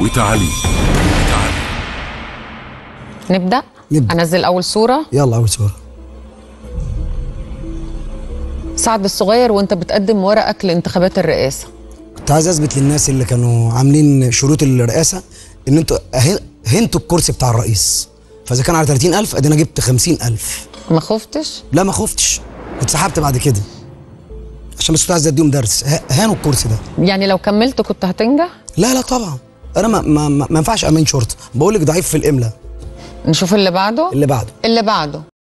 وتعليم نبدا نبدأ. انزل اول صوره يلا اول صوره سعد الصغير وانت بتقدم ورقك لانتخابات الرئاسه كنت عايز اثبت للناس اللي كانوا عاملين شروط الرئاسه ان انتوا أه- هنتوا الكرسي بتاع الرئيس فاذا كان على 30000 ادي انا جبت 50000 ما خفتش لا ما خفتش كنت سحبت بعد كده عشان بس كنت عايز اديهم درس ه- هانوا الكرسي ده يعني لو كملت كنت هتنجح لا لا طبعا انا ما ما ما ما ينفعش امين شرطه بقول لك ضعيف في الاملاء نشوف اللي بعده اللي بعده اللي بعده